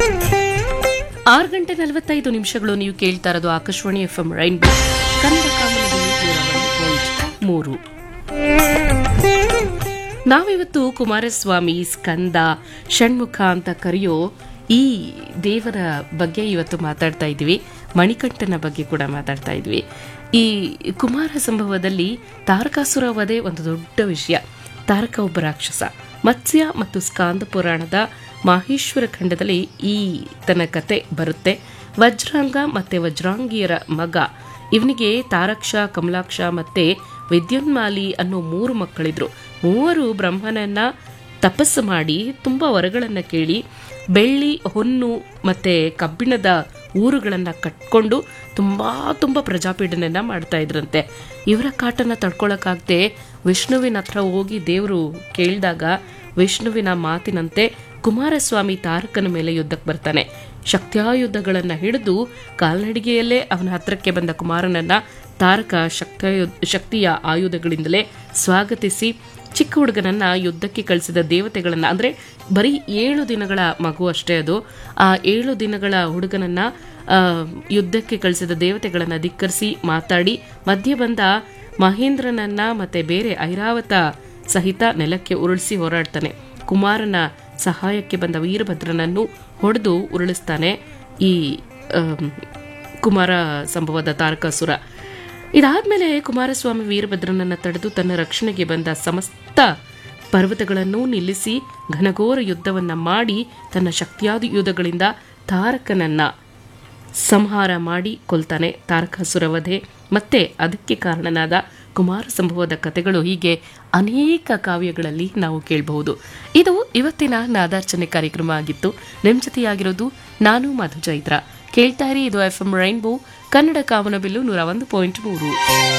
ಆರು ಗಂಟೆ ನಲವತ್ತೈದು ನಿಮಿಷಗಳು ನೀವು ಕೇಳ್ತಾ ಇರೋದು Akashvani F M rainbow Kannada ಕಾಮನಬಿಲ್ಲು ನೂರ ಒಂದು ಪಾಯಿಂಟ್ ಮೂರು ನಾವಿವತ್ತು ಕುಮಾರಸ್ವಾಮಿ ಸ್ಕಂದ ಷಣ್ಮುಖ ಅಂತ ಕರೆಯೋ ಈ ದೇವರ ಬಗ್ಗೆ ಇವತ್ತು ಮಾತಾಡ್ತಾ ಇದ್ವಿ ಮಣಿಕಂಠನ ಬಗ್ಗೆ ಕೂಡ ಮಾತಾಡ್ತಾ ಇದ್ವಿ ಈ ಕುಮಾರ ಸಂಭವದಲ್ಲಿ ತಾರಕಾಸುರ ವಧೆ ಒಂದು ದೊಡ್ಡ ವಿಷಯ ತಾರಕ ಒಬ್ಬ ರಾಕ್ಷಸ ಮತ್ಸ್ಯ ಮತ್ತು ಸ್ಕಾಂದ ಪುರಾಣದ ಮಾಹೇಶ್ವರ ಖಂಡದಲ್ಲಿ ಈ ತನ್ನ ಕತೆ ಬರುತ್ತೆ ವಜ್ರಾಂಗ ಮತ್ತೆ ವಜ್ರಾಂಗಿಯರ ಮಗ ಇವನಿಗೆ ತಾರಕ್ಷ ಕಮಲಾಕ್ಷ ಮತ್ತೆ ವಿದ್ಯುನ್ಮಾಲಿ ಅನ್ನೋ ಮೂರು ಮಕ್ಕಳಿದ್ರು ಮೂವರು ಬ್ರಹ್ಮನನ್ನ ತಪಸ್ಸು ಮಾಡಿ ತುಂಬಾ ವರಗಳನ್ನ ಕೇಳಿ ಬೆಳ್ಳಿ ಹೊನ್ನು ಮತ್ತೆ ಕಬ್ಬಿಣದ ಊರುಗಳನ್ನ ಕಟ್ಕೊಂಡು ತುಂಬಾ ತುಂಬಾ ಪ್ರಜಾಪೀಡನೆಯನ್ನ ಮಾಡ್ತಾ ಇದ್ರಂತೆ ಇವರ ಕಾಟನ ತಡ್ಕೊಳಕ್ಕಾಗದೆ ವಿಷ್ಣುವಿನ ಹತ್ರ ಹೋಗಿ ದೇವರು ಕೇಳಿದಾಗ ವಿಷ್ಣುವಿನ ಮಾತಿನಂತೆ ಕುಮಾರಸ್ವಾಮಿ ತಾರಕನ ಮೇಲೆ ಯುದ್ಧಕ್ಕೆ ಬರ್ತಾನೆ ಶಕ್ತ್ಯಾಯುಧಗಳನ್ನ ಹಿಡಿದು ಕಾಲ್ನಡಿಗೆಯಲ್ಲೇ ಅವನ ಹತ್ರಕ್ಕೆ ಬಂದ ಕುಮಾರನನ್ನ ತಾರಕ ಶಕ್ತಿಯು ಶಕ್ತಿಯ ಆಯುಧಗಳಿಂದಲೇ ಸ್ವಾಗತಿಸಿ ಚಿಕ್ಕ ಹುಡುಗನನ್ನ ಯುದ್ಧಕ್ಕೆ ಕಳಿಸಿದ ದೇವತೆಗಳನ್ನ ಅಂದ್ರೆ ಬರೀ ಏಳು ದಿನಗಳ ಮಗು ಅಷ್ಟೇ ಅದು ಆ ಏಳು ದಿನಗಳ ಹುಡುಗನನ್ನ ಆ, ಯುದ್ಧಕ್ಕೆ ಕಳಿಸಿದ ದೇವತೆಗಳನ್ನ ಧಿಕ್ಕರಿಸಿ ಮಾತಾಡಿ ಮಧ್ಯೆ ಬಂದ ಮಹೇಂದ್ರನನ್ನ ಮತ್ತೆ ಬೇರೆ ಐರಾವತ ಸಹಿತ ನೆಲಕ್ಕೆ ಉರುಳಿಸಿ ಹೋರಾಡ್ತಾನೆ ಕುಮಾರನ ಸಹಾಯಕ್ಕೆ ಬಂದ ವೀರಭದ್ರನನ್ನು ಹೊಡೆದು ಉರುಳಿಸ್ತಾನೆ ಈ ಆಮ್, ಕುಮಾರ ಸಂಭವದ ತಾರಕಾಸುರ ಇದಾದ್ಮೇಲೆ ಕುಮಾರಸ್ವಾಮಿ ವೀರಭದ್ರನನ್ನ ತಡೆದು ತನ್ನ ರಕ್ಷಣೆಗೆ ಬಂದ ಸಮಸ್ತ ಪರ್ವತಗಳನ್ನು ನಿಲ್ಲಿಸಿ ಘನಘೋರ ಯುದ್ಧವನ್ನ ಮಾಡಿ ತನ್ನ ಶಕ್ತಿಯಾಯುಧಗಳಿಂದ ತಾರಕನನ್ನ ಸಂಹಾರ ಮಾಡಿ ಕೊಲ್ತಾನೆ ತಾರಕಾಸುರ ವಧೆ ಮತ್ತೆ ಅದಕ್ಕೆ ಕಾರಣನಾದ ಕುಮಾರ ಸಂಭವದ ಕಥೆಗಳು ಹೀಗೆ ಅನೇಕ ಕಾವ್ಯಗಳಲ್ಲಿ ನಾವು ಕೇಳಬಹುದು ಇದು ಇವತ್ತಿನ ನಾದಾರ್ಚನೆ ಕಾರ್ಯಕ್ರಮ ಆಗಿತ್ತು ನಿಮ್ಮ ಜೊತೆಯಾಗಿರೋದು ನಾನು ಮಧು ಚೈತ್ರ ಕೇಳ್ತಾ ಇರಿ ಇದು ಎಫ್ ಎಂ ರೈನ್ಬೋ ಕನ್ನಡ ಕಾಮನಬಿಲ್ಲು ನೂರ ಒಂದು ಪಾಯಿಂಟ್ ಮೂರು